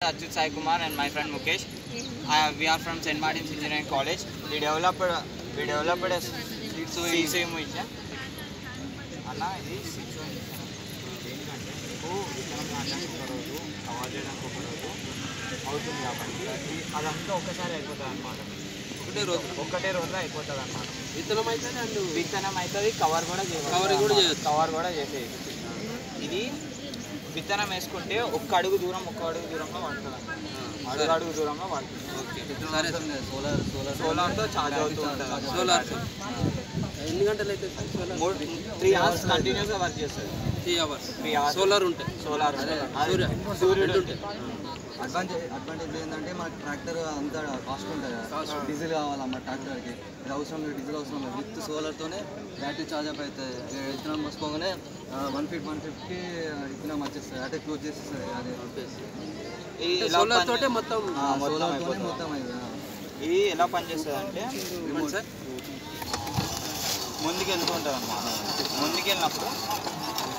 Ajit Sai Kumar and my friend Mukesh. Uh, we are from St. Martin's Engineering College. We developed we developed a six mission. అన్న ఇది six దేనికంటే మీకు విత్తనం నాటడానికి ఒక రోజు కవర్ చేయడానికి ఒక రోజు అవుతుంది కాబట్టి అదంతా ఒక్కసారి అయిపోతుంది అనమాట ఒకటే రోజు ఒక్కటే రోజులో అయిపోతుంది అనమాట విత్తనం అయితే అండ్ విత్తనం అవుతుంది కవర్ కూడా చేయవచ్చు Cover కూడా చేయొచ్చు. కవర్ కూడా చేసేయచ్చు ఇది విత్తనం వేసుకుంటే ఒక్క అడుగు దూరం ఒక్క అడుగు దూరంలో పడుతుంది అడుగు అడుగు దూరంలో పడుతుంది ఓకే సరే సోలార్ సోలార్ సోలార్తో ఛార్జ్ అవుతూ ఉంటుంది సోలార్ ఎన్ని గంటలు అయితే సోలార్ మూడు త్రీ అవర్స్ కంటిన్యూస్గా వర్క్ చేస్తుంది three hours three hours solar ఉంటాయి సోలార్ సూర్య సూర్యుడు ఉంటాయి అడ్వాంటేజ్ అడ్వాంటేజ్ ఏంటంటే మనకి ట్రాక్టర్ అంతా కాస్ట్ ఉంటుంది కదా డీజిల్ కావాలమ్మ ట్రాక్టర్కి ఇది అవసరం లేదు డీజిల్ అవసరం లేదు విత్ సోలార్తోనే బ్యాటరీ ఛార్జ్ అప్ అవుతుంది ఇత్తనం పోసుకోగానే వన్ ఫీట్ వన్ ఫిఫ్టీ ఇత్తనం వచ్చేస్తుంది అంటే క్లోజ్ చేసేస్తుంది అది ఇది ఎలా సోలార్ పని- తోటే మొత్తం ఆ, మొత్తం సోలార్తోనే అయిపోతుంది. మొత్తం అయింది ఇది ఎలా పనిచేస్తుంది అంటే ఇవ్వండి సార్ ముందుకు వెళ్తూ ఉంటుంది అనమాట ముందుకు వెళ్ళినప్పుడు